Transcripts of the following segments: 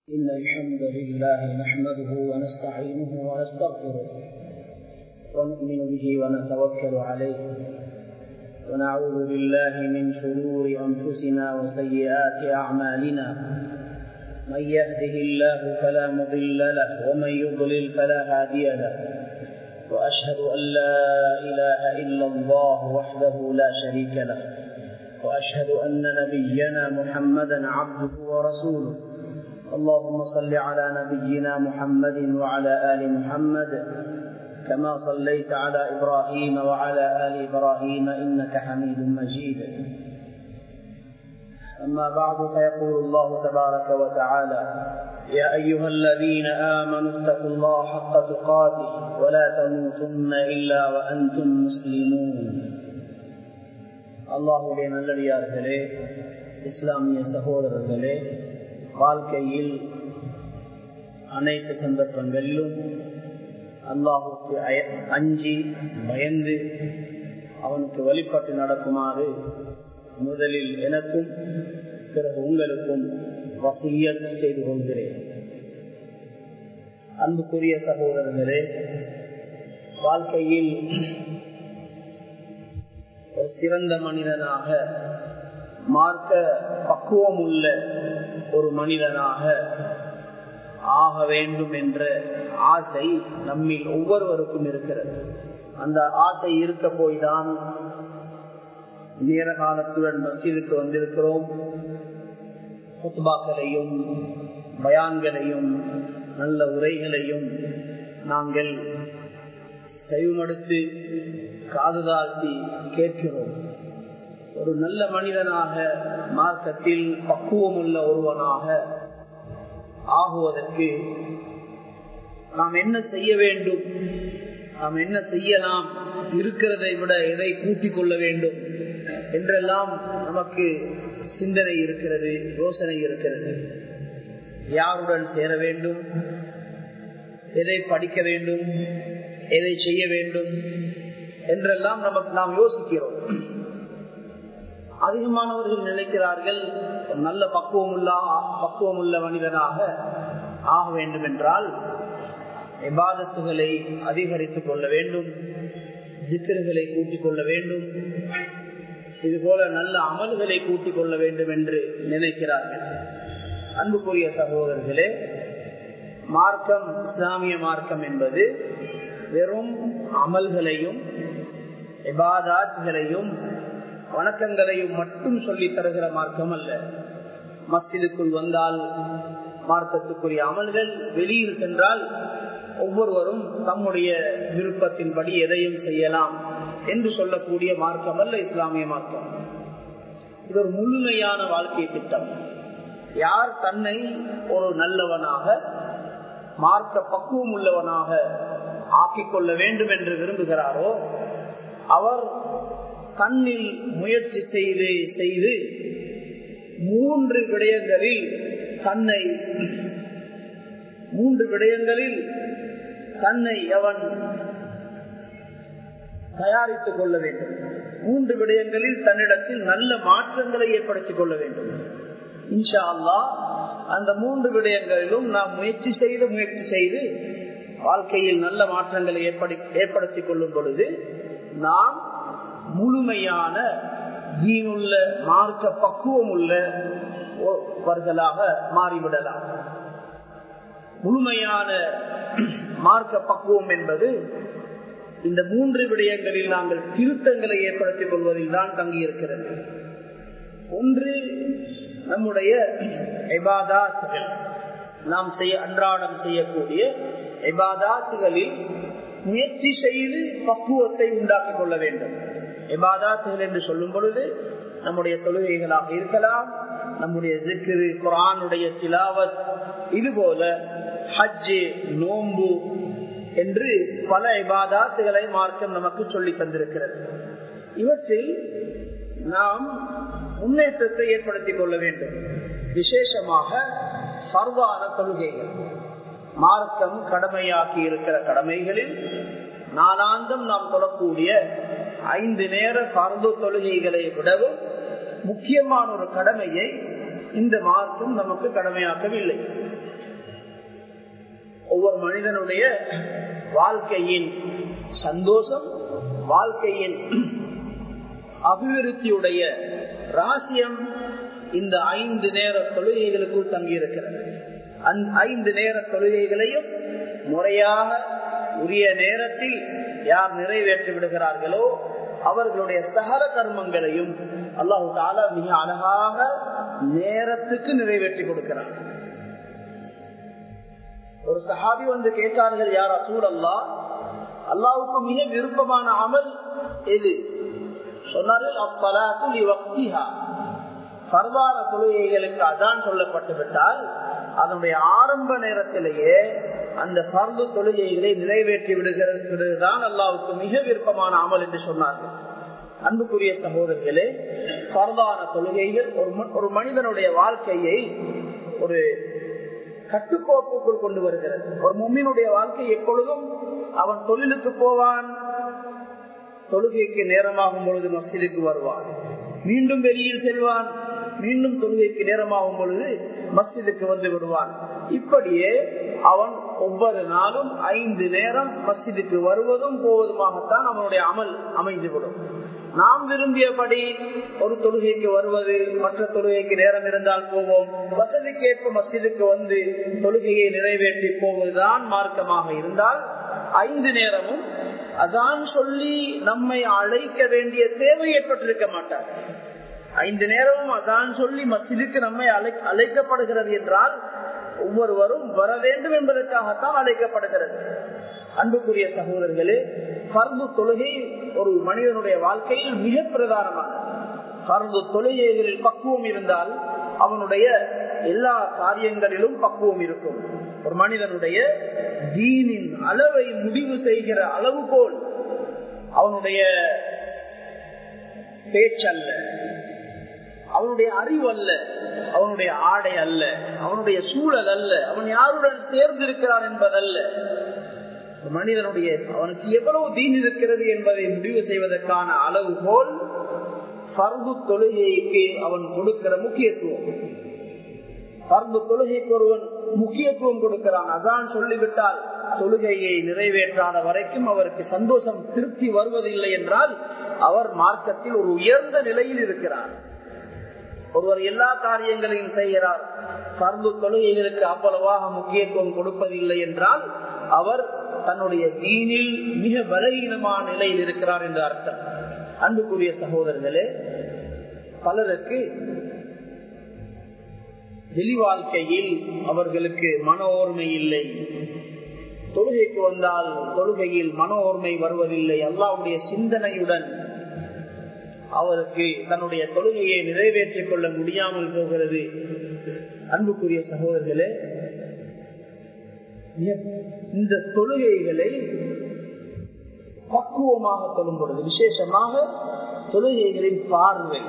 إن الحمد لله نحمده ونستعينه ونستغفره ونؤمن به ونتوكل عليه ونعوذ بالله من شرور أنفسنا وسيئات أعمالنا من يهده الله فلا مضل له ومن يضلل فلا هادي له وأشهد أن لا إله إلا الله وحده لا شريك له وأشهد أن نبينا محمدا عبده ورسوله اللهم صل على نبينا محمد وعلى آل محمد كما صليت على إبراهيم وعلى آل إبراهيم إنك حميد مجيد أما بعد فيقول الله تبارك وتعالى يا أيها الذين آمنوا اتقوا الله حق تقاته ولا تموتن إلا وأنتم مسلمون அல்லாஹுடைய நல்லடியார்களே இஸ்லாமிய சகோதரர்களே வாழ்க்கையில் அனைத்து சந்தர்ப்பங்களிலும் அல்லாஹுக்கு அஞ்சி பயந்து அவனுக்கு வழிபட்டு நடக்குமாறு முதலில் எனக்கும் பிறகு உங்களுக்கும் வசியத் செய்து கொள்கிறேன் அன்புக்குரிய சகோதரர்களே வாழ்க்கையில் ஒரு சிறந்த மனிதனாக மார்க்க பக்குவம் உள்ள ஒரு மனிதனாக ஆக வேண்டும் என்ற ஆசை நம்மில் ஒவ்வொருவருக்கும் இருக்கிறது அந்த ஆசை இருக்க போய்தான் நேர காலத்துடன் மசீதுக்கு வந்திருக்கிறோம் குத்துபாக்களையும் பயான்களையும் நல்ல உரைகளையும் நாங்கள் செய்வமடுத்து காதுதாழ்த்தி கேட்கிறோம் ஒரு நல்ல மனிதனாக மார்க்கத்தில் பக்குவம் உள்ள ஒருவனாக ஆகுவதற்கு நாம் என்ன செய்ய வேண்டும் நாம் என்ன செய்யலாம் இருக்கிறதை விட எதை கூட்டிக் கொள்ள வேண்டும் என்றெல்லாம் நமக்கு சிந்தனை இருக்கிறது யோசனை இருக்கிறது யாருடன் சேர வேண்டும் எதை படிக்க வேண்டும் எதை செய்ய வேண்டும் என்றெல்லாம் நமக்கு நாம் யோசிக்கிறோம் அதிகமானவர்கள் நினைக்கிறார்கள் நல்ல பக்குவம் உள்ள பக்குவம் உள்ள மனிதனாக ஆக வேண்டும் என்றால் விவாதத்துகளை அதிகரித்துக் கொள்ள வேண்டும் ஜிக்கர்களை கூட்டிக் கொள்ள வேண்டும் இது போல நல்ல அமல்களை கூட்டிக் கொள்ள வேண்டும் என்று நினைக்கிறார்கள் அன்புக்குரிய சகோதரர்களே மார்க்கம் இஸ்லாமிய மார்க்கம் என்பது வெறும் அமல்களையும் இபாதாத்களையும் வணக்கங்களையும் மட்டும் சொல்லி தருகிற மார்க்கம் அல்ல மஸ்ஜிதுக்குள் வந்தால் மார்க்கத்துக்குரிய அமல்கள் வெளியில் சென்றால் ஒவ்வொருவரும் தம்முடைய விருப்பத்தின்படி எதையும் செய்யலாம் என்று சொல்லக்கூடிய மார்க்கம் அல்ல இஸ்லாமிய மார்க்கம் இது ஒரு முழுமையான வாழ்க்கை திட்டம் யார் தன்னை ஒரு நல்லவனாக மார்க்க பக்குவம் உள்ளவனாக ஆக்கிக் கொள்ள வேண்டும் என்று விரும்புகிறாரோ அவர் தன்னில் முயற்சி செய்து செய்து மூன்று விடயங்களில் தன்னை மூன்று விடயங்களில் தன்னை அவன் தயாரித்துக் கொள்ள வேண்டும் மூன்று விடயங்களில் தன்னிடத்தில் நல்ல மாற்றங்களை ஏற்படுத்திக் கொள்ள வேண்டும் இன்ஷா அல்லா அந்த மூன்று விடயங்களிலும் நாம் முயற்சி செய்து முயற்சி செய்து வாழ்க்கையில் நல்ல மாற்றங்களை ஏற்படுத்திக் கொள்ளும் பொழுது நாம் முழுமையான தீனுள்ள மார்க்க பக்குவம் உள்ளவர்களாக மாறிவிடலாம் முழுமையான மார்க்க பக்குவம் என்பது இந்த மூன்று விடயங்களில் நாங்கள் திருத்தங்களை ஏற்படுத்திக் கொள்வதில் தான் தங்கியிருக்கிறது ஒன்று நம்முடைய எபாதாத்துகள் நாம் செய்ய அன்றாடம் செய்யக்கூடிய எபாதாத்துகளில் முயற்சி செய்து பக்குவத்தை உண்டாக்கிக் கொள்ள வேண்டும் எபாதாத்துகள் என்று சொல்லும் பொழுது நம்முடைய தொழுகைகளாக இருக்கலாம் நம்முடைய ஜிக்கிரு குரானுடைய திலாவத் இது போல ஹஜ்ஜு நோம்பு என்று பல இபாதாத்துகளை மார்க்கம் நமக்கு சொல்லி தந்திருக்கிறது இவற்றில் நாம் முன்னேற்றத்தை ஏற்படுத்திக் கொள்ள வேண்டும் விசேஷமாக சர்வான தொழுகைகள் மார்க்கம் கடமையாக்கி இருக்கிற கடமைகளில் நாளாந்தம் நாம் தொழக்கூடிய ஐந்து நேர பர்து தொழுகைகளை விடவும் முக்கியமான ஒரு கடமையை இந்த மார்க்கம் நமக்கு கடமையாக்கவில்லை ஒவ்வொரு மனிதனுடைய வாழ்க்கையின் சந்தோஷம் வாழ்க்கையின் அபிவிருத்தியுடைய ரகசியம் இந்த ஐந்து நேர தொழுகைகளுக்குள் தங்கியிருக்கிறது அந்த ஐந்து நேர தொழுகைகளையும் முறையாக உரிய நேரத்தில் யார் நிறைவேற்றி விடுகிறார்களோ அவர்களுடைய சகல கர்மங்களையும் அல்லாஹு தாலா மிக அழகாக நேரத்துக்கு நிறைவேற்றி கொடுக்கிறார் ஒரு சஹாபி வந்து கேட்டார்கள் யார் அசூர் அல்லா அல்லாவுக்கு மிக விருப்பமான அமல் எது சொன்னார்கள் அப்பலாத்து வக்திஹா சர்வார தொழுகைகளுக்கு அதான் சொல்லப்பட்டு விட்டால் அதனுடைய ஆரம்ப நேரத்திலேயே அந்த பர்வு தொழுகைகளை நிறைவேற்றி விடுகிறதுதான் அல்லாவுக்கு மிக விருப்பமான அமல் என்று சொன்னார்கள் அன்புக்குரிய சகோதரர்களே பரவான தொழுகைகள் ஒரு ஒரு மனிதனுடைய வாழ்க்கையை ஒரு கட்டுக்கோப்புக்குள் கொண்டு வருகிறது ஒரு மும்மினுடைய வாழ்க்கை எப்பொழுதும் அவன் தொழிலுக்கு போவான் தொழுகைக்கு நேரமாகும் பொழுது மஸ்ஜிதுக்கு வருவான் மீண்டும் வெளியில் செல்வான் மீண்டும் தொழுகைக்கு நேரமாகும் பொழுது மஸ்ஜிதுக்கு வந்து விடுவான் இப்படியே அவன் ஒவ்வொரு நாளும் ஐந்து நேரம் மஸ்ஜிதுக்கு வருவதும் போவதுமாகத்தான் அவனுடைய அமல் அமைந்துவிடும் நாம் விரும்பியபடி ஒரு தொழுகைக்கு வருவது மற்ற தொழுகைக்கு நேரம் இருந்தால் போவோம் வசதிக்கேற்ப மஸ்ஜிதுக்கு வந்து தொழுகையை நிறைவேற்றி போவதுதான் மார்க்கமாக இருந்தால் ஐந்து நேரமும் அதான் சொல்லி நம்மை அழைக்க வேண்டிய தேவை ஏற்பட்டிருக்க மாட்டார் ஐந்து நேரமும் அதான் சொல்லி மஸ்ஜிதுக்கு நம்மை அழை அழைக்கப்படுகிறது என்றால் ஒவ்வொருவரும் வர வேண்டும் என்பதற்காகத்தான் அழைக்கப்படுகிறது அன்புக்குரிய சகோதரர்களே பர்பு தொழுகை ஒரு மனிதனுடைய வாழ்க்கையில் மிக பிரதானமான பர்பு தொழுகைகளில் பக்குவம் இருந்தால் அவனுடைய எல்லா காரியங்களிலும் பக்குவம் இருக்கும் ஒரு மனிதனுடைய தீனின் அளவை முடிவு செய்கிற அளவுகோல் அவனுடைய பேச்சல்ல அவனுடைய அறிவு அல்ல அவனுடைய ஆடை அல்ல அவனுடைய சூழல் அல்ல அவன் யாருடன் சேர்ந்திருக்கிறான் என்பதல்ல மனிதனுடைய அவனுக்கு எவ்வளவு தீன் இருக்கிறது என்பதை முடிவு செய்வதற்கான அளவுகோல் பர்பு தொழுகைக்கு அவன் கொடுக்கிற முக்கியத்துவம் பர்பு தொழுகைக்கு ஒருவன் முக்கியத்துவம் கொடுக்கிறான் அதான் சொல்லிவிட்டால் தொழுகையை நிறைவேற்றாத வரைக்கும் அவருக்கு சந்தோஷம் திருப்தி வருவதில்லை என்றால் அவர் மார்க்கத்தில் ஒரு உயர்ந்த நிலையில் இருக்கிறார் ஒருவர் எல்லா காரியங்களையும் செய்கிறார் பர்பு தொழுகைகளுக்கு அவ்வளவாக முக்கியத்துவம் கொடுப்பதில்லை என்றால் அவர் தன்னுடைய தீனில் மிக பலகீனமான நிலையில் இருக்கிறார் என்று அர்த்தம் அன்புக்குரிய சகோதரர்களே பலருக்கு வெளி வாழ்க்கையில் அவர்களுக்கு மன ஓர்மை இல்லை தொழுகைக்கு வந்தால் தொழுகையில் மன ஓர்மை வருவதில்லை அல்லாவுடைய சிந்தனையுடன் அவருக்கு தன்னுடைய தொழுகையை நிறைவேற்றிக் கொள்ள முடியாமல் போகிறது அன்புக்குரிய சகோதரர்களே இந்த தொழுகைகளை பக்குவமாக தொழும் பொழுது விசேஷமாக தொழுகைகளின் பார்வை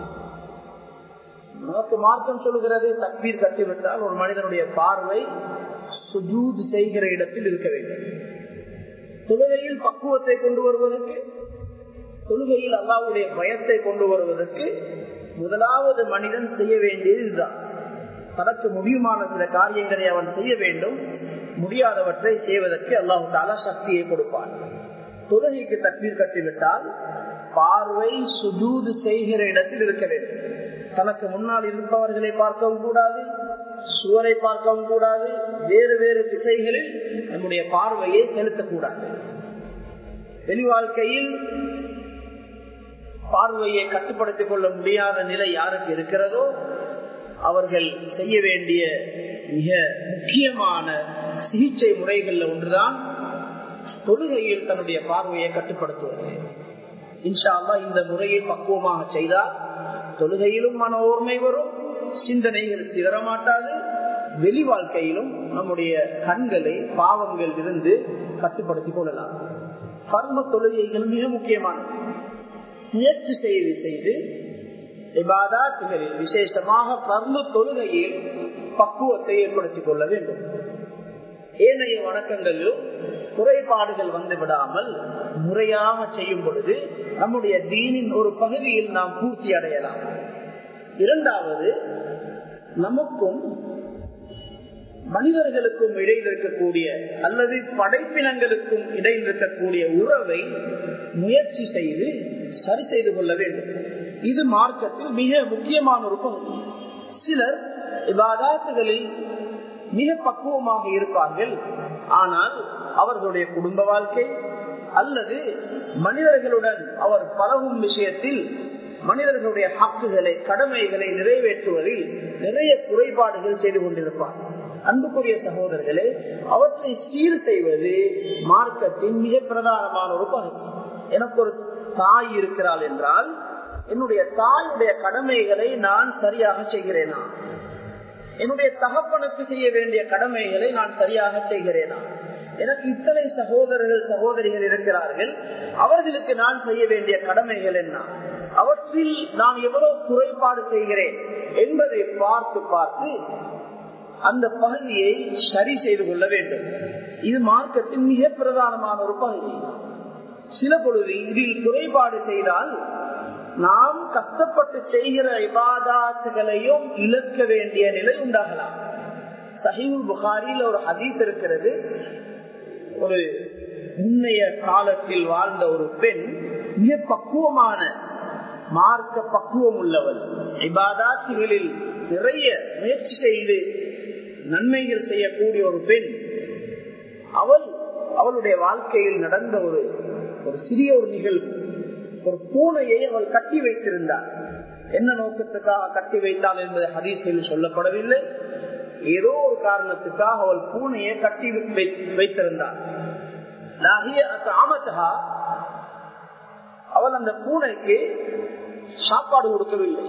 நமக்கு மார்க்கம் சொல்லுகிறது தக்பீர் கட்டிவிட்டால் ஒரு மனிதனுடைய பார்வை சுஜூது செய்கிற இடத்தில் இருக்க வேண்டும் தொழுகையில் பக்குவத்தை கொண்டு வருவதற்கு தொழுகையில் அல்லாவுடைய பயத்தை கொண்டு வருவதற்கு முதலாவது மனிதன் செய்ய வேண்டியது இதுதான் தனக்கு முடியுமான சில காரியங்களை அவன் செய்ய வேண்டும் முடியாதவற்றை செய்வதற்கு அல்லாஹு தாலா சக்தியை கொடுப்பான் தொழுகைக்கு தக்பீர் கட்டிவிட்டால் பார்வை சுஜூது செய்கிற இடத்தில் இருக்க வேண்டும் தனக்கு முன்னால் இருப்பவர்களை பார்க்கவும் கூடாது சுவரை பார்க்கவும் கூடாது வேறு வேறு திசைகளில் நம்முடைய பார்வையை செலுத்தக்கூடாது வெளி வாழ்க்கையில் பார்வையை கட்டுப்படுத்திக் கொள்ள முடியாத நிலை யாருக்கு இருக்கிறதோ அவர்கள் செய்ய வேண்டிய மிக முக்கியமான சிகிச்சை முறைகள்ல ஒன்றுதான் தொழுகையில் தன்னுடைய பார்வையை கட்டுப்படுத்துவது இன்ஷா அல்லா இந்த முறையை பக்குவமாக செய்தால் தொழுகையிலும் மன ஓர்மை வரும் சிந்தனைகள் சிதறமாட்டாது வெளி வாழ்க்கையிலும் நம்முடைய கண்களை பாவங்கள் இருந்து கட்டுப்படுத்திக் கொள்ளலாம் பர்ம தொழுகைகள் மிக முக்கியமானது முயற்சி செய்து செய்து விவாதாத்துகளில் விசேஷமாக பர்ம தொழுகையில் பக்குவத்தை ஏற்படுத்திக் கொள்ள வேண்டும் ஏனைய வணக்கங்களிலும் குறைபாடுகள் வந்து விடாமல் முறையாக செய்யும் பொழுது நம்முடைய தீனின் ஒரு பகுதியில் நாம் பூர்த்தி அடையலாம் இரண்டாவது நமக்கும் மனிதர்களுக்கும் இடையில் இருக்கக்கூடிய அல்லது படைப்பினங்களுக்கும் இடையில் இருக்கக்கூடிய உறவை முயற்சி செய்து சரி செய்து கொள்ள வேண்டும் இது மார்க்கத்தில் மிக முக்கியமான ஒரு பகுதி சிலர் விவாதாத்துகளில் மிக பக்குவமாக இருப்பார்கள் ஆனால் அவர்களுடைய குடும்ப வாழ்க்கை அல்லது மனிதர்களுடன் அவர் பழகும் விஷயத்தில் மனிதர்களுடைய ஹக்குகளை கடமைகளை நிறைவேற்றுவதில் நிறைய குறைபாடுகள் செய்து கொண்டிருப்பார் அன்புக்குரிய சகோதரர்களே அவற்றை சீர் செய்வது மார்க்கத்தின் மிக பிரதானமான ஒரு பகுதி எனக்கு ஒரு தாய் இருக்கிறாள் என்றால் என்னுடைய தாயுடைய கடமைகளை நான் சரியாக செய்கிறேனா என்னுடைய தகப்பனுக்கு செய்ய வேண்டிய கடமைகளை நான் சரியாக செய்கிறேனா எனக்கு இத்தனை சகோதரர்கள் சகோதரிகள் இருக்கிறார்கள் அவர்களுக்கு நான் செய்ய வேண்டிய கடமைகள் என்ன அவற்றில் நான் எவ்வளவு குறைபாடு செய்கிறேன் என்பதை பார்த்து பார்த்து அந்த பகுதியை சரி செய்து கொள்ள வேண்டும் இது மார்க்கத்தின் மிக பிரதானமான ஒரு பகுதி சில பொழுது இதில் குறைபாடு செய்தால் நாம் கஷ்டப்பட்டு செய்கிற இபாதாத்துகளையும் இழக்க வேண்டிய நிலை உண்டாகலாம் சஹீல் புகாரியில் ஒரு ஹதீஸ் இருக்கிறது ஒரு முன்னைய காலத்தில் வாழ்ந்த ஒரு பெண் மிக பக்குவமான மார்க்க பக்குவம் உள்ளவள் இபாதாத்துகளில் நிறைய முயற்சி செய்து நன்மைகள் செய்யக்கூடிய ஒரு பெண் அவள் அவளுடைய வாழ்க்கையில் நடந்த ஒரு ஒரு சிறிய ஒரு நிகழ்வு ஒரு பூனையை அவள் கட்டி வைத்திருந்தார் என்ன நோக்கத்துக்காக கட்டி வைத்தாள் என்பது ஹதீஸில் சொல்லப்படவில்லை ஏதோ ஒரு காரணத்துக்காக அவள் பூனையை கட்டி வைத்திருந்தார் அவள் அந்த பூனைக்கு சாப்பாடு கொடுக்கவில்லை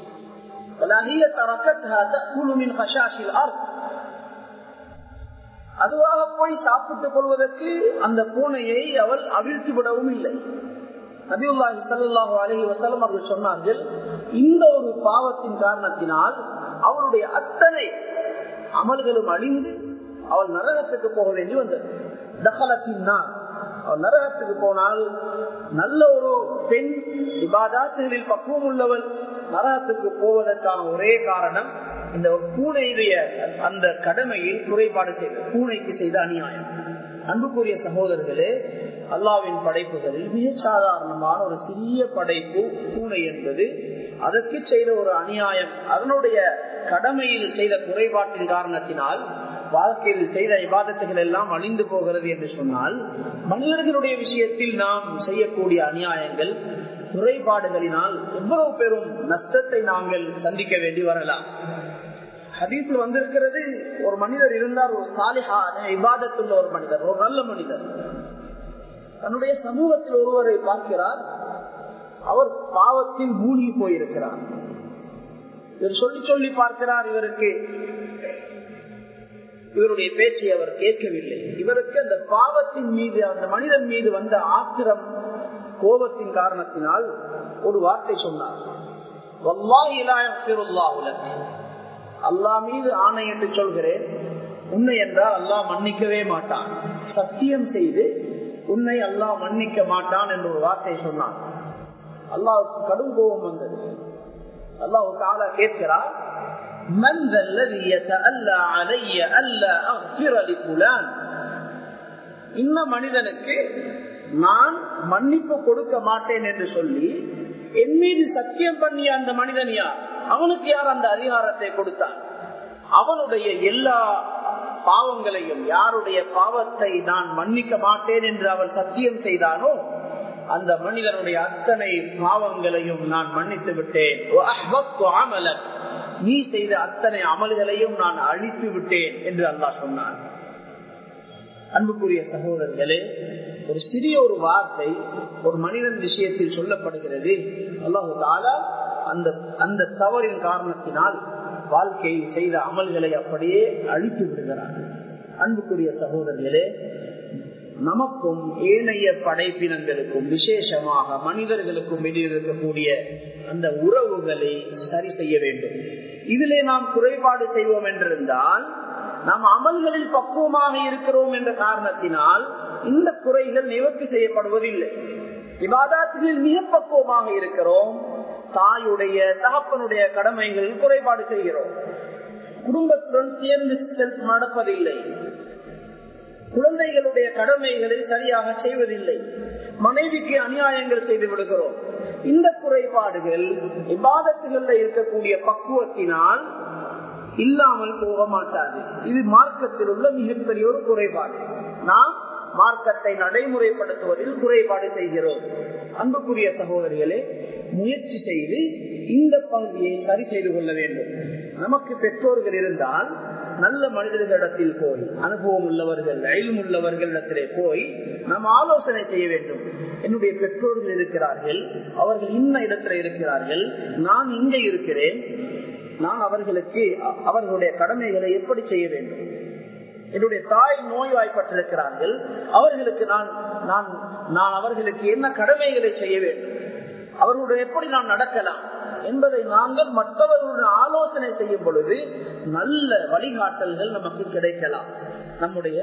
அதுவாக போய் சாப்பிட்டுக் கொள்வதற்கு அந்த பூனையை அவள் அவிழ்த்து விடவும் இல்லை நபியுல்லாஹி சல்லாஹூ அலஹி வசலம் அவர்கள் சொன்னார்கள் இந்த ஒரு பாவத்தின் காரணத்தினால் அவருடைய அத்தனை அமல்களும் அழிந்து அவள் நரகத்துக்கு போக வேண்டி வந்தது தகலத்தின் அவள் நரகத்துக்கு போனால் நல்ல ஒரு பெண் விவாதாத்துகளில் பக்குவம் உள்ளவள் நரகத்துக்கு போவதற்கான ஒரே காரணம் இந்த பூனையுடைய அந்த கடமையை குறைபாடு செய்த பூனைக்கு செய்த அநியாயம் அன்புக்குரிய சகோதரர்களே அல்லாவின் படைப்புகளில் மிக சாதாரணமான ஒரு சிறிய படைப்பு பூனை என்பது அதற்கு செய்த ஒரு அநியாயம் அதனுடைய கடமையில் செய்த குறைபாட்டின் காரணத்தினால் வாழ்க்கையில் செய்த விவாதத்துகள் எல்லாம் அழிந்து போகிறது என்று சொன்னால் மனிதர்களுடைய விஷயத்தில் நாம் செய்யக்கூடிய அநியாயங்கள் குறைபாடுகளினால் எவ்வளவு பெரும் நஷ்டத்தை நாங்கள் சந்திக்க வேண்டி வரலாம் ஹதீஸில் வந்திருக்கிறது ஒரு மனிதர் இருந்தார் ஒரு சாலிஹான விவாதத்துள்ள ஒரு மனிதர் ஒரு நல்ல மனிதர் தன்னுடைய சமூகத்தில் ஒருவரை பார்க்கிறார் அவர் பாவத்தில் மூழ்கி போயிருக்கிறார் இவர் சொல்லி சொல்லி பார்க்கிறார் இவருக்கு இவருடைய பேச்சை அவர் கேட்கவில்லை இவருக்கு அந்த பாவத்தின் மீது அந்த மனிதன் மீது வந்த ஆத்திரம் கோபத்தின் காரணத்தினால் ஒரு வார்த்தை சொன்னார் அல்லா மீது ஆணையிட்டு சொல்கிறேன் உன்னை என்றால் அல்லாஹ் மன்னிக்கவே மாட்டான் சத்தியம் செய்து உன்னை அல்லாஹ் மன்னிக்க மாட்டான் என்று ஒரு வார்த்தை சொன்னான் அல்லாவுக்கு கடும் கோபம் வந்தது அல்லாஹு தாலா கேட்கிறார் من ذا الذي يتألى علي ألا أغفر لفلان இந்த மனிதனுக்கு நான் மன்னிப்பு கொடுக்க மாட்டேன் என்று சொல்லி என் மீது சத்தியம் பண்ணிய அந்த மனிதன் யார் அவனுக்கு யார் அந்த அதிகாரத்தை கொடுத்தான் அவனுடைய எல்லா பாவங்களையும் யாருடைய பாவத்தை நான் மன்னிக்க மாட்டேன் என்று அவன் சத்தியம் செய்தானோ அந்த மனிதனுடைய அத்தனை பாவங்களையும் நான் மன்னித்து விட்டேன் நீ செய்த அத்தனை அமல்களையும் நான் அழித்து விட்டேன் என்று அல்லாஹ் சொன்னான் அன்புக்குரிய சகோதரர்களே ஒரு சிறிய ஒரு வார்த்தை ஒரு மனிதன் விஷயத்தில் சொல்லப்படுகிறது அல்லாஹு தாலா அந்த அந்த தவறின் காரணத்தினால் வாழ்க்கையில் செய்த அமல்களை அப்படியே அழித்து விடுகிறார் அன்புக்குரிய சகோதரர்களே நமக்கும் ஏனைய படைப்பினங்களுக்கும் விசேஷமாக மனிதர்களுக்கும் இடையில் இருக்கக்கூடிய அந்த உறவுகளை சரி செய்ய வேண்டும் இதிலே நாம் குறைபாடு செய்வோம் என்றிருந்தால் நாம் அமல்களில் பக்குவமாக இருக்கிறோம் என்ற காரணத்தினால் இந்த குறைகள் நிவர்த்தி செய்யப்படுவதில்லை விவாதத்தில் மிக பக்குவமாக இருக்கிறோம் தாயுடைய தகப்பனுடைய கடமைகளில் குறைபாடு செய்கிறோம் குடும்பத்துடன் சேர்ந்து நடப்பதில்லை குழந்தைகளுடைய கடமைகளை சரியாக செய்வதில்லை மனைவிக்கு அநியாயங்கள் செய்து விடுகிறோம் இந்த குறைபாடுகள் விவாதத்துகள்ல இருக்கக்கூடிய பக்குவத்தினால் இல்லாமல் போக மாட்டாது இது மார்க்கத்தில் உள்ள மிகப்பெரிய ஒரு குறைபாடு நாம் மார்க்கத்தை நடைமுறைப்படுத்துவதில் குறைபாடு செய்கிறோம் அன்புக்குரிய சகோதரிகளே முயற்சி செய்து இந்த பகுதியை சரி செய்து கொள்ள வேண்டும் நமக்கு பெற்றோர்கள் இருந்தால் நல்ல மனிதர்களிடத்தில் போய் அனுபவம் உள்ளவர்கள் ரயில் உள்ளவர்களிடத்திலே போய் நாம் ஆலோசனை செய்ய வேண்டும் என்னுடைய பெற்றோர்கள் இருக்கிறார்கள் அவர்கள் இன்ன இடத்துல இருக்கிறார்கள் நான் இங்கே இருக்கிறேன் நான் அவர்களுக்கு அவர்களுடைய கடமைகளை எப்படி செய்ய வேண்டும் என்னுடைய தாய் நோய்வாய்ப்பட்டிருக்கிறார்கள் அவர்களுக்கு நான் நான் நான் அவர்களுக்கு என்ன கடமைகளை செய்ய வேண்டும் அவர்களுடைய எப்படி நான் நடக்கலாம் என்பதை நாங்கள் மற்றவர்களுடன் ஆலோசனை செய்யும் பொழுது நல்ல வழிகாட்டல்கள் நமக்கு கிடைக்கலாம் நம்முடைய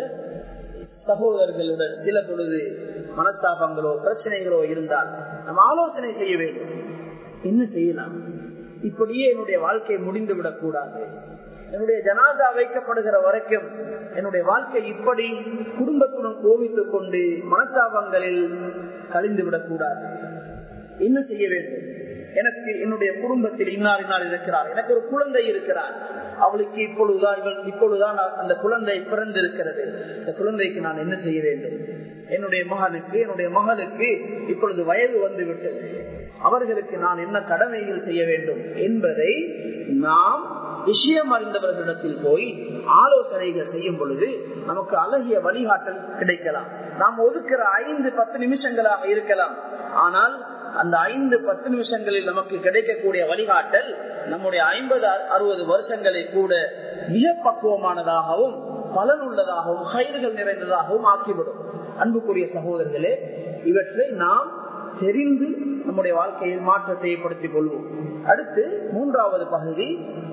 சகோதரர்களுடன் சில பொழுது மனஸ்தாபங்களோ பிரச்சனைகளோ இருந்தால் நம்ம ஆலோசனை செய்ய வேண்டும் என்ன செய்யலாம் இப்படியே என்னுடைய வாழ்க்கை முடிந்து விடக் கூடாது என்னுடைய ஜனாதா வைக்கப்படுகிற வரைக்கும் என்னுடைய வாழ்க்கை இப்படி குடும்பத்துடன் கோவித்துக் கொண்டு மனஸ்தாபங்களில் கழிந்து விடக்கூடாது என்ன செய்ய வேண்டும் எனக்கு என்னுடைய குடும்பத்தில் இன்னார் இன்னார் இருக்கிறார் எனக்கு ஒரு குழந்தை இருக்கிறார் அவளுக்கு இப்பொழுதுதான் இவள் இப்பொழுதுதான் அந்த குழந்தை பிறந்திருக்கிறது இந்த குழந்தைக்கு நான் என்ன செய்ய வேண்டும் என்னுடைய மகனுக்கு என்னுடைய மகளுக்கு இப்பொழுது வயது வந்து விட்டது அவர்களுக்கு நான் என்ன கடமைகள் செய்ய வேண்டும் என்பதை நாம் விஷயம் அறிந்தவர்களிடத்தில் போய் ஆலோசனைகள் செய்யும் பொழுது நமக்கு அழகிய வழிகாட்டல் கிடைக்கலாம் நாம் ஒதுக்குற ஐந்து பத்து நிமிஷங்களாக இருக்கலாம் ஆனால் அந்த ஐந்து பத்து நிமிஷங்களில் நமக்கு கிடைக்கக்கூடிய வழிகாட்டல் நம்முடைய ஐம்பது அறுபது வருஷங்களை கூட மிக பக்குவமானதாகவும் பலனுள்ளதாகவும் கயிறுகள் நிறைந்ததாகவும் ஆக்கிவிடும் அன்புக்குரிய சகோதரர்களே இவற்றை நாம் தெரிந்து நம்முடைய வாழ்க்கையில் மாற்றத்தை ஏற்படுத்திக் கொள்வோம் அடுத்து மூன்றாவது பகுதி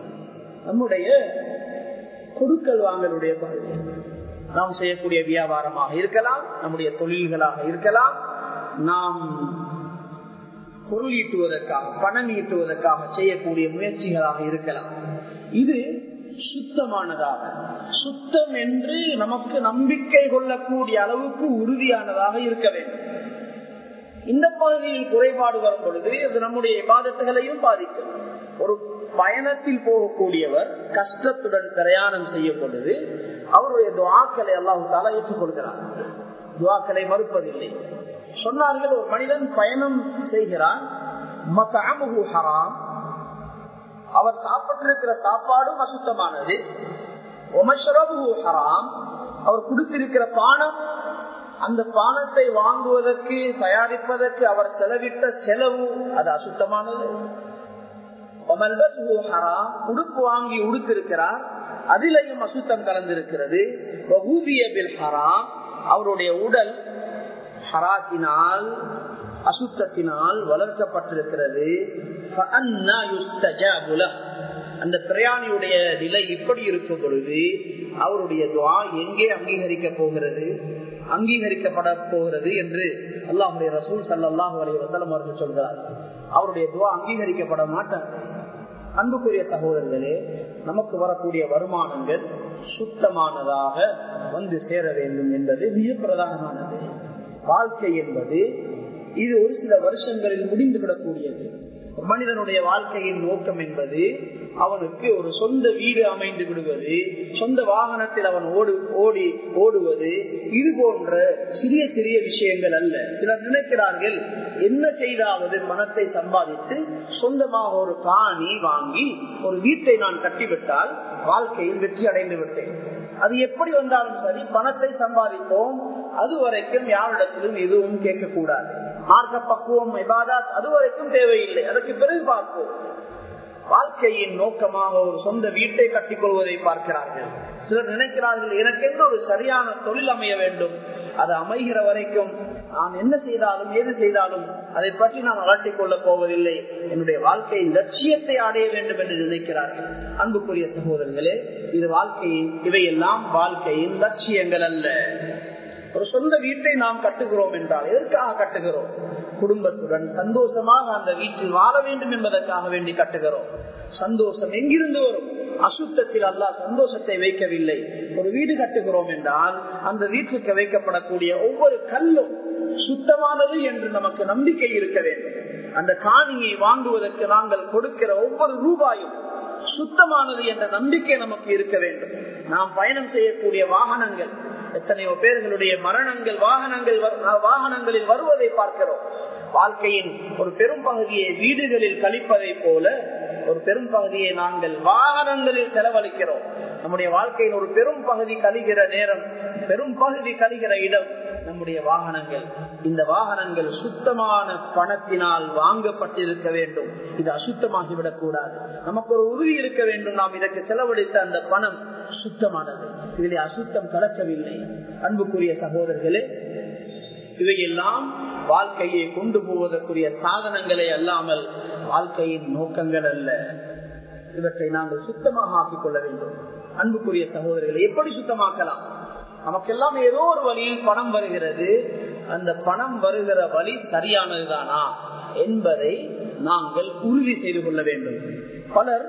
நம்முடைய கொடுக்கல் வாங்கலுடைய பகுதி நாம் செய்யக்கூடிய வியாபாரமாக இருக்கலாம் நம்முடைய தொழில்களாக இருக்கலாம் நாம் பொருள் ஈட்டுவதற்காக பணம் ஈட்டுவதற்காக செய்யக்கூடிய முயற்சிகளாக இருக்கலாம் இது சுத்தமானதாக சுத்தம் என்று நமக்கு நம்பிக்கை கொள்ளக்கூடிய அளவுக்கு உறுதியானதாக இருக்க வேண்டும் இந்த பகுதியில் குறைபாடு வரும் பொழுது அது நம்முடைய விவாதத்துகளையும் பாதிக்கும் ஒரு பயணத்தில் போகக்கூடியவர் கஷ்டத்துடன் பிரயாணம் செய்யும் பொழுது அவருடைய துவாக்களை எல்லாம் தலை ஏற்றுக்கொள்கிறார் துவாக்களை மறுப்பதில்லை சொன்னார்கள் ஒரு மனிதன் பயணம் செய்கிறான் ஹராம் அவர் சாப்பிட்டிருக்கிற சாப்பாடும் அசுத்தமானது ஹராம் அவர் குடித்திருக்கிற பானம் அந்த பானத்தை வாங்குவதற்கு தயாரிப்பதற்கு அவர் செலவிட்ட செலவு அது அசுத்தமானது உடுப்பு வாங்கி உடுத்திருக்கிறார் அதிலையும் அசுத்தம் கலந்திருக்கிறது அவருடைய உடல் ஹராத்தினால் அசுத்தத்தினால் வளர்க்கப்பட்டிருக்கிறது அந்த பிரயாணியுடைய நிலை இப்படி இருக்கும் பொழுது அவருடைய துவா எங்கே அங்கீகரிக்க போகிறது அங்கீகரிக்கப்பட போகிறது என்று அல்லாஹுடைய ரசூல் சல்லாஹூ அலி வசலம் அவர்கள் சொல்கிறார் அவருடைய துவா அங்கீகரிக்கப்பட மாட்டார் அன்புக்குரிய சகோதரர்களே நமக்கு வரக்கூடிய வருமானங்கள் சுத்தமானதாக வந்து சேர வேண்டும் என்பது மிக பிரதானமானது வாழ்க்கை என்பது இது ஒரு சில வருஷங்களில் முடிந்துவிடக்கூடியது மனிதனுடைய வாழ்க்கையின் நோக்கம் என்பது அவனுக்கு ஒரு சொந்த வீடு அமைந்து விடுவது சொந்த வாகனத்தில் அவன் ஓடு ஓடி ஓடுவது இது போன்ற சிறிய சிறிய விஷயங்கள் அல்ல சிலர் நினைக்கிறார்கள் என்ன செய்தாவது பணத்தை சம்பாதித்து சொந்தமாக ஒரு காணி வாங்கி ஒரு வீட்டை நான் கட்டிவிட்டால் வாழ்க்கையில் வெற்றி அடைந்து விட்டேன் அது எப்படி வந்தாலும் சரி பணத்தை சம்பாதிப்போம் அது வரைக்கும் யாரிடத்திலும் எதுவும் கேட்கக்கூடாது மார்க்க பக்குவம் இபாதாத் அது வரைக்கும் தேவையில்லை அதற்கு பிறகு பார்ப்போம் வாழ்க்கையின் நோக்கமாக ஒரு சொந்த வீட்டை கட்டிக்கொள்வதை பார்க்கிறார்கள் சிலர் நினைக்கிறார்கள் எனக்கு எந்த ஒரு சரியான தொழில் அமைய வேண்டும் அது அமைகிற வரைக்கும் நான் என்ன செய்தாலும் ஏது செய்தாலும் அதை பற்றி நான் அலட்டிக் கொள்ளப் போவதில்லை என்னுடைய வாழ்க்கையின் லட்சியத்தை அடைய வேண்டும் என்று நினைக்கிறார்கள் அன்புக்குரிய சகோதரர்களே இது வாழ்க்கையின் இவையெல்லாம் வாழ்க்கையின் லட்சியங்கள் அல்ல ஒரு சொந்த வீட்டை நாம் கட்டுகிறோம் என்றால் எதற்காக கட்டுகிறோம் குடும்பத்துடன் சந்தோஷமாக அந்த வீட்டில் வாழ வேண்டும் என்பதற்காக வேண்டி கட்டுகிறோம் சந்தோஷம் எங்கிருந்து வரும் அசுத்தத்தில் அல்லாஹ் சந்தோஷத்தை வைக்கவில்லை ஒரு வீடு கட்டுகிறோம் என்றால் அந்த வீட்டுக்கு வைக்கப்படக்கூடிய ஒவ்வொரு கல்லும் சுத்தமானது என்று நமக்கு நம்பிக்கை இருக்க வேண்டும் அந்த காணியை வாங்குவதற்கு நாங்கள் கொடுக்கிற ஒவ்வொரு ரூபாயும் சுத்தமானது என்ற நம்பிக்கை நமக்கு இருக்க வேண்டும் நாம் பயணம் செய்யக்கூடிய வாகனங்கள் எத்தனையோ பேர்களுடைய மரணங்கள் வாகனங்கள் வாகனங்களில் வருவதை பார்க்கிறோம் வாழ்க்கையின் ஒரு பெரும் பகுதியை வீடுகளில் கழிப்பதை போல ஒரு பெரும் பகுதியை நாங்கள் வாகனங்களில் செலவழிக்கிறோம் நம்முடைய வாழ்க்கையின் ஒரு பெரும் பகுதி கழிகிற நேரம் பெரும் பகுதி கழிகிற இடம் நம்முடைய வாகனங்கள் இந்த வாகனங்கள் சுத்தமான பணத்தினால் வாங்கப்பட்டிருக்க வேண்டும் இது அசுத்தமாகிவிடக் கூடாது நமக்கு ஒரு உறுதி இருக்க வேண்டும் நாம் இதற்கு செலவழித்த அந்த பணம் சுத்தமானது இதில் அசுத்தம் கலக்கவில்லை அன்புக்குரிய சகோதரர்களே இவையெல்லாம் வாழ்க்கையை கொண்டு போவதற்குரிய சாதனங்களே அல்லாமல் வாழ்க்கையின் நோக்கங்கள் அல்ல இவற்றை நாங்கள் சுத்தமாக ஆக்கிக் கொள்ள வேண்டும் அன்புக்குரிய சகோதரர்களை எப்படி சுத்தமாக்கலாம் நமக்கெல்லாம் ஏதோ ஒரு வழியில் பணம் வருகிறது அந்த பணம் வருகிற வழி சரியானதுதானா என்பதை நாங்கள் உறுதி செய்து கொள்ள வேண்டும் பலர்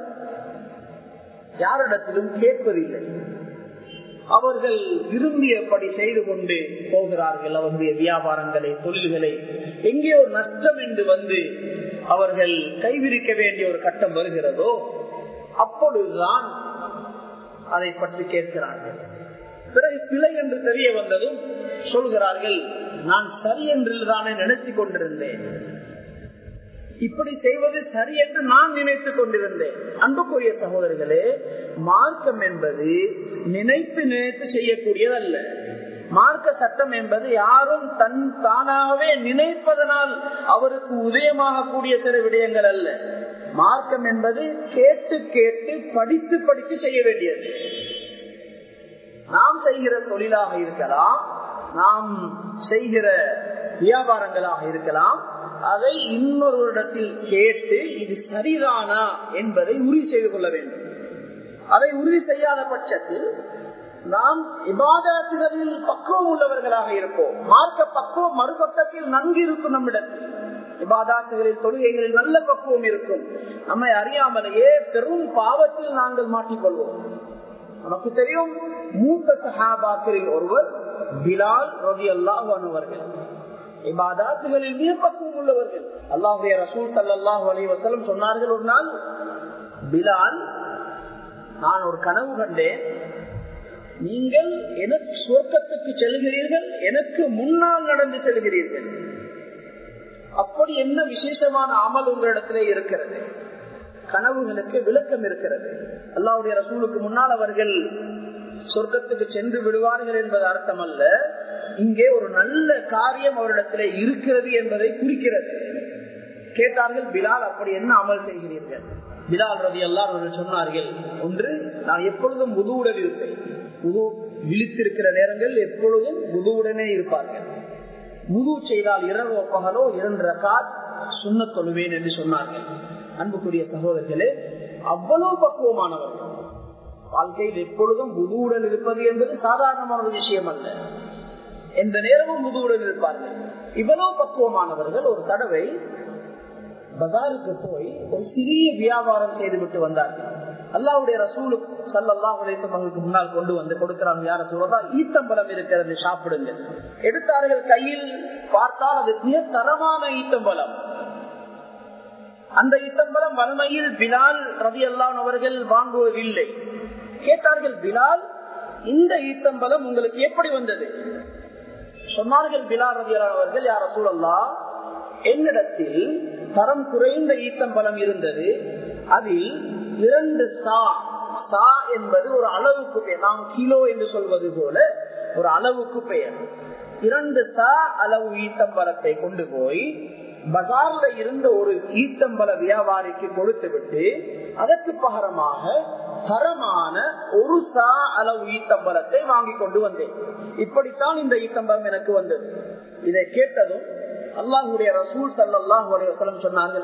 யாரிடத்திலும் கேட்பதில்லை அவர்கள் விரும்பியபடி செய்து கொண்டு போகிறார்கள் அவர்களுடைய வியாபாரங்களை தொழில்களை எங்கே ஒரு நஷ்டம் என்று வந்து அவர்கள் கைவிரிக்க வேண்டிய ஒரு கட்டம் வருகிறதோ அப்பொழுதுதான் அதை பற்றி கேட்கிறார்கள் பிறகு பிழை என்று தெரிய வந்ததும் சொல்கிறார்கள் நான் சரி என்று தானே நினைத்துக் கொண்டிருந்தேன் இப்படி செய்வது சரி என்று நான் நினைத்துக் கொண்டிருந்தேன் அன்புக்குரிய சகோதரர்களே மார்க்கம் என்பது நினைத்து நினைத்து செய்யக்கூடியதல்ல மார்க்க சட்டம் என்பது யாரும் தன் தானாகவே நினைப்பதனால் அவருக்கு உதயமாகக்கூடிய சில விடயங்கள் அல்ல மார்க்கம் என்பது கேட்டு கேட்டு படித்து படித்து செய்ய வேண்டியது நாம் செய்கிற தொழிலாக இருக்கலாம் நாம் செய்கிற வியாபாரங்களாக இருக்கலாம் அதை இன்னொருவரிடத்தில் கேட்டு இது சரிதானா என்பதை உறுதி செய்து கொள்ள வேண்டும் அதை உறுதி செய்யாத பட்சத்தில் நாம் இபாதத்துகளில் பக்குவம் உள்ளவர்களாக இருப்போம் மார்க்க பக்குவம் மறுபக்கத்தில் நன்கு இருக்கும் நம்மிடத்தில் இபாதாத்துகளில் தொழுகைகளில் நல்ல பக்குவம் இருக்கும் நம்மை அறியாமலேயே பெரும் பாவத்தில் நாங்கள் மாட்டிக்கொள்வோம் நமக்கு தெரியும் மூத்த சஹாபாக்களில் ஒருவர் பிலால் ரவி அல்லாஹர்கள் இபாதாத்துகளில் மிக பக்குவம் உள்ளவர்கள் அல்லாஹுடைய ரசூல் சல்லாஹூ அலி வசலம் சொன்னார்கள் ஒரு நாள் பிலால் நான் ஒரு கனவு கண்டேன் நீங்கள் எனக்கு சொர்க்கத்துக்கு செல்கிறீர்கள் எனக்கு முன்னால் நடந்து செல்கிறீர்கள் அப்படி என்ன விசேஷமான அமல் உங்களிடத்திலே இருக்கிறது கனவுகளுக்கு விளக்கம் இருக்கிறது அல்லாவுடைய ரசூலுக்கு முன்னால் அவர்கள் சொர்க்கத்துக்கு சென்று விடுவார்கள் என்பது அர்த்தம் அல்ல இங்கே ஒரு நல்ல காரியம் அவரிடத்திலே இருக்கிறது என்பதை குறிக்கிறது கேட்டார்கள் பிலால் அப்படி என்ன அமல் செய்கிறீர்கள் பிலால் ரதி எல்லாரும் சொன்னார்கள் ஒன்று நான் எப்பொழுதும் முதுவுடன் இருப்பேன் முது விழித்திருக்கிற நேரங்கள் எப்பொழுதும் முதுவுடனே இருப்பார்கள் முது செய்தால் இரவோ பகலோ இரண்டு ரகாத் சுண்ண தொழுவேன் என்று சொன்னார்கள் அன்புக்குரிய சகோதரர்களே அவ்வளவு பக்குவமானவர்கள் வாழ்க்கையில் எப்பொழுதும் முதுவுடன் இருப்பது என்பது சாதாரணமான ஒரு விஷயம் அல்ல எந்த நேரமும் முதுவுடன் இருப்பார்கள் இவ்வளவு பக்குவமானவர்கள் ஒரு தடவை பஜாருக்கு போய் ஒரு சிறிய வியாபாரம் செய்துவிட்டு வந்தார்கள் அல்லாவுடைய ரசூலுக்கு சல்லல்லா உலகத்துக்கு முன்னால் கொண்டு வந்து கொடுக்கிறாங்க யார சொல்றதா ஈத்தம்பலம் இருக்கிறது சாப்பிடுங்க எடுத்தார்கள் கையில் பார்த்தால் அது மிக தரமான ஈத்தம்பலம் அந்த ஈத்தம்பலம் வன்மையில் பிலால் ரவி அல்லான் அவர்கள் வாங்குவதில்லை கேட்டார்கள் பிலால் இந்த ஈத்தம்பலம் உங்களுக்கு எப்படி வந்தது சொன்னார்கள் பிலால் ரவி அல்லான் அவர்கள் யார சூழல்லா என்னிடத்தில் தரம் குறைந்த ஈத்தம்பலம் இருந்தது அதில் இரண்டு சா சா என்பது ஒரு அளவுக்கு பெயர் நாம் கிலோ என்று சொல்வது போல ஒரு அளவுக்கு பெயர் இரண்டு சா அளவு ஈத்தம்பலத்தை கொண்டு போய் பஜார்ல இருந்த ஒரு ஈத்தம்பல வியாபாரிக்கு கொடுத்து விட்டு அதற்கு பகரமாக தரமான ஒரு சா அளவு ஈத்தம்பலத்தை வாங்கி கொண்டு வந்தேன் இப்படித்தான் இந்த ஈத்தம்பலம் எனக்கு வந்தது இதை கேட்டதும் அல்லாஹுடைய ரசூல் சல்லாஹூ அலையம் சொன்னார்கள்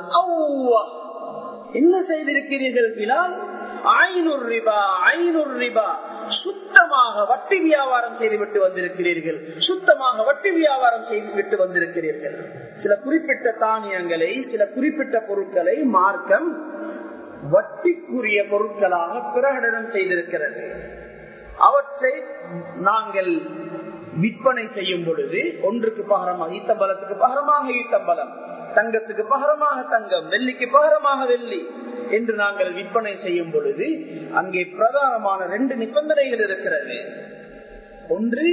என்ன செய்திருக்கிறீர்கள் பிலால் ஐநூறு ரிபா ஐநூறு ரிபா சுத்தமாக வட்டி வியாபாரம் செய்துவிட்டு வந்திருக்கிறீர்கள் சுத்தமாக வட்டி வியாபாரம் செய்துவிட்டு வந்திருக்கிறீர்கள் சில குறிப்பிட்ட தானியங்களை சில குறிப்பிட்ட பொருட்களை மார்க்கம் வட்டிக்குரிய பொருட்களாக பிரகடனம் செய்திருக்கிறது அவற்றை நாங்கள் விற்பனை செய்யும் பொழுது ஒன்றுக்கு பகரமாக ஈத்தம்பலத்துக்கு பகரமாக ஈத்தம்பலம் தங்கத்துக்கு பகரமாக தங்கம் வெள்ளிக்கு பகரமாக வெள்ளி என்று நாங்கள் விற்பனை செய்யும் பொழுது அங்கே பிரதானமான ரெண்டு நிபந்தனைகள் இருக்கிறது ஒன்று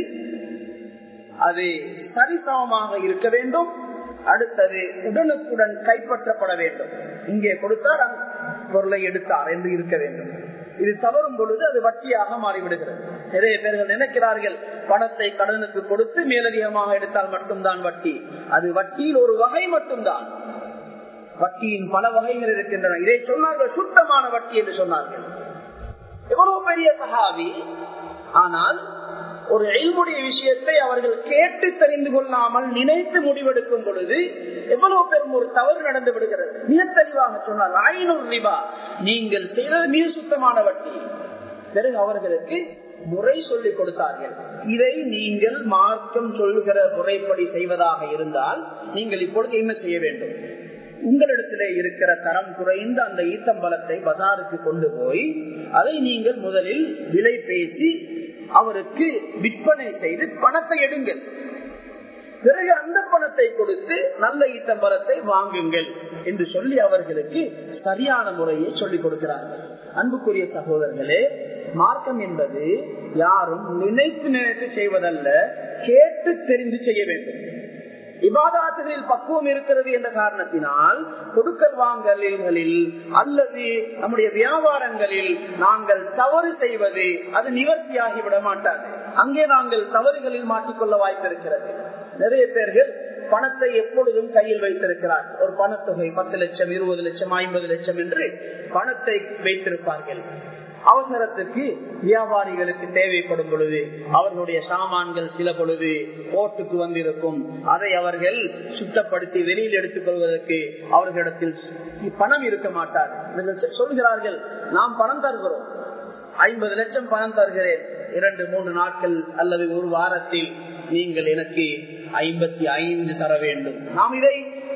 அது சரிசமமாக இருக்க வேண்டும் அடுத்தது உடனுக்குடன் கைப்பற்றப்பட வேண்டும் இங்கே கொடுத்தார் பொருளை எடுத்தார் என்று இருக்க வேண்டும் இது தவறும் பொழுது அது வட்டியாக மாறிவிடுகிறது நிறைய பேர்கள் நினைக்கிறார்கள் பணத்தை கடனுக்கு கொடுத்து மேலதிகமாக எடுத்தால் மட்டும்தான் வட்டி அது வட்டியில் ஒரு வகை மட்டும்தான் வட்டியின் பல வகைகள் இருக்கின்றன இதை சொன்னார்கள் சுத்தமான வட்டி என்று சொன்னார்கள் எவ்வளவு பெரிய சகாவி ஆனால் ஒரு எல்முடைய விஷயத்தை அவர்கள் கேட்டு தெரிந்து கொள்ளாமல் நினைத்து முடிவெடுக்கும் பொழுது எவ்வளவு பெரும் ஒரு தவறு நடந்து விடுகிறது மிக தெளிவாக சொன்னால் ஐநூறு ரிபா நீங்கள் செய்தது மிக சுத்தமான வட்டி பிறகு அவர்களுக்கு முறை சொல்லிக் கொடுத்தார்கள் இதை நீங்கள் மார்க்கம் சொல்லுகிற முறைப்படி செய்வதாக இருந்தால் நீங்கள் இப்பொழுது என்ன செய்ய வேண்டும் உங்களிடத்திலே இருக்கிற தரம் குறைந்த அந்த ஈத்தம்பலத்தை பசாருக்கு கொண்டு போய் அதை நீங்கள் முதலில் விலை பேசி அவருக்கு விற்பனை செய்து பணத்தை எடுங்கள் பிறகு அந்த பணத்தை கொடுத்து நல்ல ஈத்தம்பரத்தை வாங்குங்கள் என்று சொல்லி அவர்களுக்கு சரியான முறையை சொல்லிக் கொடுக்கிறார்கள் அன்புக்குரிய சகோதரர்களே மார்க்கம் என்பது யாரும் நினைத்து நினைத்து செய்வதல்ல கேட்டு தெரிந்து செய்ய வேண்டும் இபாதாத்துகளில் பக்குவம் இருக்கிறது என்ற காரணத்தினால் கொடுக்கல் வாங்கல்களில் அல்லது நம்முடைய வியாபாரங்களில் நாங்கள் தவறு செய்வது அது நிவர்த்தியாகி விட மாட்டாது அங்கே நாங்கள் தவறுகளில் மாட்டிக்கொள்ள வாய்ப்பு இருக்கிறது நிறைய பேர்கள் பணத்தை எப்பொழுதும் கையில் வைத்திருக்கிறார் ஒரு பணத்தொகை பத்து லட்சம் இருபது லட்சம் ஐம்பது லட்சம் என்று பணத்தை வைத்திருப்பார்கள் அவசரத்துக்கு வியாபாரிகளுக்கு தேவைப்படும் பொழுது அவர்களுடைய சாமான்கள் சில பொழுது போட்டுக்கு வந்திருக்கும் அதை அவர்கள் சுத்தப்படுத்தி வெளியில் எடுத்துக் கொள்வதற்கு அவர்களிடத்தில் பணம் இருக்க மாட்டார் சொல்கிறார்கள் நாம் பணம் தருகிறோம் ஐம்பது லட்சம் பணம் தருகிறேன் இரண்டு மூன்று நாட்கள் அல்லது ஒரு வாரத்தில் நீங்கள் எனக்கு ஐம்பத்தி ஐந்து தர வேண்டும் நாம் இதை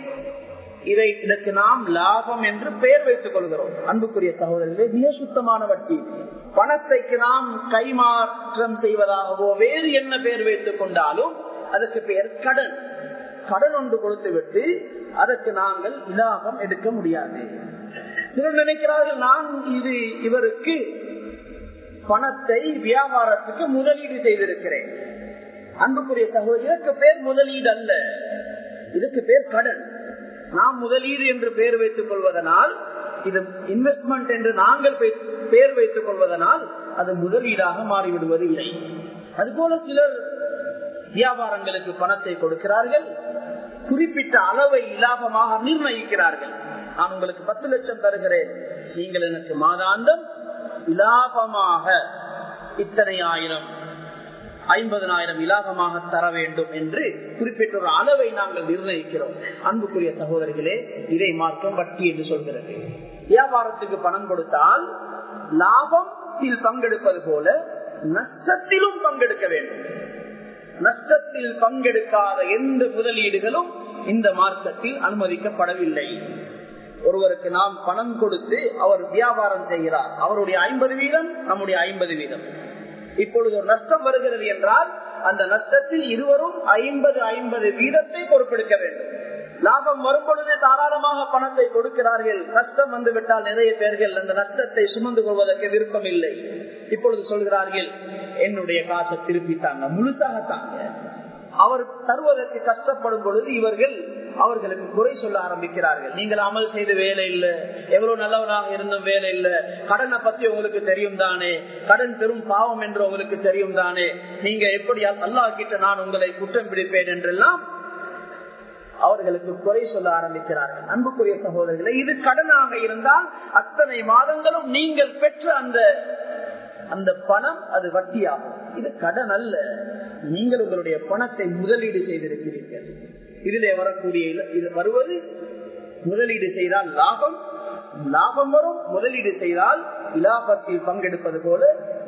இதை இதற்கு நாம் லாபம் என்று பெயர் வைத்துக் கொள்கிறோம் அன்புக்குரிய சகோதரர்களே மிக சுத்தமான வட்டி பணத்தைக்கு நாம் கைமாற்றம் செய்வதாகவோ வேறு என்ன பெயர் வைத்துக் கொண்டாலும் அதற்கு பெயர் கடன் கடன் ஒன்று கொடுத்து விட்டு அதற்கு நாங்கள் இலாபம் எடுக்க முடியாது சிலர் நினைக்கிறார்கள் நான் இது இவருக்கு பணத்தை வியாபாரத்துக்கு முதலீடு செய்திருக்கிறேன் அன்புக்குரிய சகோதரி இதற்கு பேர் முதலீடு அல்ல இதுக்கு பேர் கடன் நாம் முதலீடு என்று பெயர் வைத்துக் கொள்வதனால் இது இன்வெஸ்ட்மெண்ட் என்று நாங்கள் பெயர் வைத்துக் கொள்வதனால் அது முதலீடாக மாறிவிடுவது இல்லை அதுபோல சிலர் வியாபாரங்களுக்கு பணத்தை கொடுக்கிறார்கள் குறிப்பிட்ட அளவை இலாபமாக நிர்ணயிக்கிறார்கள் நான் உங்களுக்கு பத்து லட்சம் தருகிறேன் நீங்கள் எனக்கு மாதாந்தம் இலாபமாக இத்தனை ஆயிரம் ஐம்பதனாயிரம் இலாபமாக தர வேண்டும் என்று குறிப்பிட்ட ஒரு அளவை நாங்கள் நிர்ணயிக்கிறோம் அன்புக்குரிய சகோதரிகளே இதை மார்க்கம் வட்டி என்று சொல்கிறது வியாபாரத்துக்கு பணம் கொடுத்தால் லாபத்தில் பங்கெடுப்பது போல நஷ்டத்திலும் பங்கெடுக்க வேண்டும் நஷ்டத்தில் பங்கெடுக்காத எந்த முதலீடுகளும் இந்த மார்க்கத்தில் அனுமதிக்கப்படவில்லை ஒருவருக்கு நாம் பணம் கொடுத்து அவர் வியாபாரம் செய்கிறார் அவருடைய ஐம்பது வீதம் நம்முடைய ஐம்பது வீதம் இப்பொழுது ஒரு நஷ்டம் வருகிறது என்றால் அந்த நஷ்டத்தில் இருவரும் ஐம்பது ஐம்பது வீதத்தை பொறுப்பெடுக்க வேண்டும் லாபம் வரும் பொழுது தாராளமாக பணத்தை கொடுக்கிறார்கள் நஷ்டம் வந்து விட்டால் நிறைய பேர்கள் அந்த நஷ்டத்தை சுமந்து கொள்வதற்கு விருப்பம் இல்லை இப்பொழுது சொல்கிறார்கள் என்னுடைய காசை திருப்பி தாங்க முழுசாக தாங்க அவர் தருவதற்கு கஷ்டப்படும் பொழுது இவர்கள் அவர்களுக்கு குறை சொல்ல ஆரம்பிக்கிறார்கள் நீங்கள் அமல் செய்த வேலை இல்ல எவ்வளவு நல்லவனாக இருந்தும் வேலை இல்ல கடனை பத்தி உங்களுக்கு தெரியும் தானே கடன் பெரும் பாவம் என்று உங்களுக்கு தெரியும் தானே நீங்க எப்படி அல்லா கிட்ட நான் உங்களை குற்றம் பிடிப்பேன் என்றெல்லாம் அவர்களுக்கு குறை சொல்ல ஆரம்பிக்கிறார்கள் அன்புக்குரிய சகோதரர்களை இது கடனாக இருந்தால் அத்தனை மாதங்களும் நீங்கள் பெற்ற அந்த அந்த பணம் அது வட்டியாகும் இது கடன் அல்ல நீங்கள் உங்களுடைய பணத்தை முதலீடு செய்திருக்கிறீர்கள் இதிலே வரக்கூடிய இது வருவது முதலீடு செய்தால் லாபம் லாபம் வரும் முதலீடு செய்தால் இலாபத்தில் பங்கெடுப்பது போல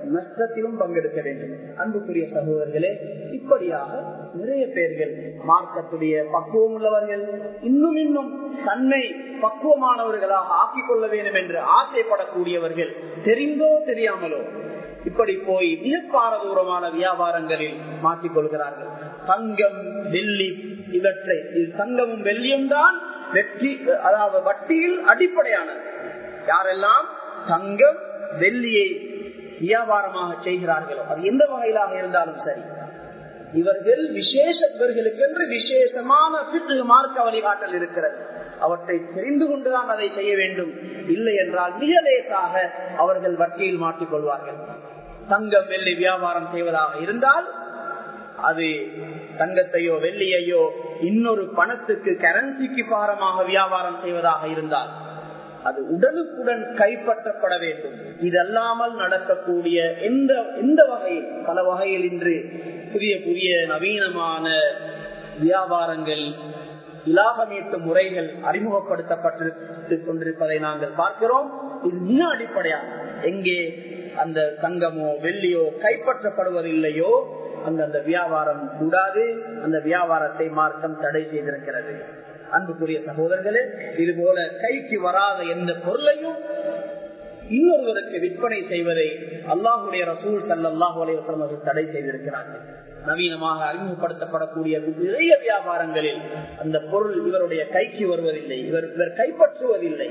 நஷ்டத்திலும் பங்கெடுக்க வேண்டும் அன்புக்குரிய சகோதரர்களே இப்படியாக நிறைய பேர்கள் மார்க்கத்துடைய பக்குவம் உள்ளவர்கள் இன்னும் இன்னும் தன்னை பக்குவமானவர்களாக ஆக்கிக் கொள்ள வேண்டும் என்று ஆசைப்படக்கூடியவர்கள் தெரிந்தோ தெரியாமலோ இப்படி போய் மிக பாரதூரமான வியாபாரங்களில் மாற்றிக் கொள்கிறார்கள் தங்கம் வெள்ளி இவற்றை இது தங்கமும் வெள்ளியும் தான் வெற்றி அதாவது வட்டியில் அடிப்படையானது யாரெல்லாம் தங்கம் வெள்ளியை வியாபாரமாக செய்கிறார்களோ அது எந்த வகையிலாக இருந்தாலும் சரி இவர்கள் விசேஷ இவர்களுக்கு என்று விசேஷமான மார்க்க வழிகாட்டல் இருக்கிறது அவற்றை தெரிந்து கொண்டுதான் அதை செய்ய வேண்டும் இல்லை என்றால் மிக லேசாக அவர்கள் வட்டியில் மாற்றிக் கொள்வார்கள் தங்கம் வெள்ளி வியாபாரம் செய்வதாக இருந்தால் அது தங்கத்தையோ வெள்ளியையோ இன்னொரு பணத்துக்கு கரன்சிக்கு பாரமாக வியாபாரம் செய்வதாக இருந்தால் அது உடனுக்குடன் கைப்பற்றப்பட வேண்டும் இதல்லாமல் நடக்கக்கூடிய எந்த எந்த வகையில் பல வகையில் இன்று புதிய புதிய நவீனமான வியாபாரங்கள் இலாபமீட்டு முறைகள் அறிமுகப்படுத்தப்பட்டு கொண்டிருப்பதை நாங்கள் பார்க்கிறோம் இது மிக அடிப்படையாக எங்கே அந்த தங்கமோ வெள்ளியோ கைப்பற்றப்படுவதில்லையோ அங்க அந்த வியாபாரம் கூடாது அந்த வியாபாரத்தை மார்க்கம் தடை செய்திருக்கிறது அன்புக்குரிய சகோதரர்களே இது போல கைக்கு வராத எந்த பொருளையும் இன்னொருவருக்கு விற்பனை செய்வதை அல்லாஹுடைய ரசூல் சல்லாஹூ அலைவசம் அது தடை செய்திருக்கிறார்கள் நவீனமாக அறிமுகப்படுத்தப்படக்கூடிய நிறைய வியாபாரங்களில் அந்த பொருள் இவருடைய கைக்கு வருவதில்லை இவர் இவர் கைப்பற்றுவதில்லை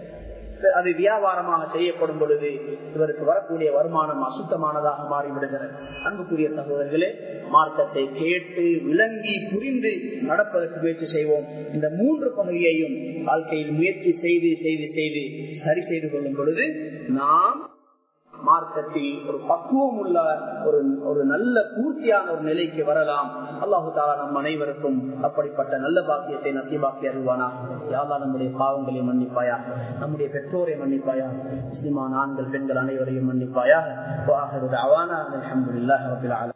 அது வியாபாரமாக செய்யப்படும் பொழுது இவருக்கு வரக்கூடிய வருமானம் அசுத்தமானதாக மாறிவிடுகிறது அன்புக்குரிய சகோதரர்களே மார்க்கத்தை கேட்டு விளங்கி புரிந்து நடப்பதற்கு முயற்சி செய்வோம் இந்த மூன்று பகுதியையும் வாழ்க்கையில் முயற்சி செய்து செய்து செய்து சரி செய்து கொள்ளும் பொழுது நாம் மார்க்கத்தில் ஒரு பக்குவம் உள்ள ஒரு ஒரு நல்ல பூர்த்தியான ஒரு நிலைக்கு வரலாம் அல்லாஹு தாலா நம் அனைவருக்கும் அப்படிப்பட்ட நல்ல பாக்கியத்தை நசிபாக்கி அருள்வானா யாரா நம்முடைய பாவங்களை மன்னிப்பாயா நம்முடைய பெற்றோரை மன்னிப்பாயா முஸ்லிமான ஆண்கள் பெண்கள் அனைவரையும் மன்னிப்பாயா அவானா அலமதுல்லாஹ்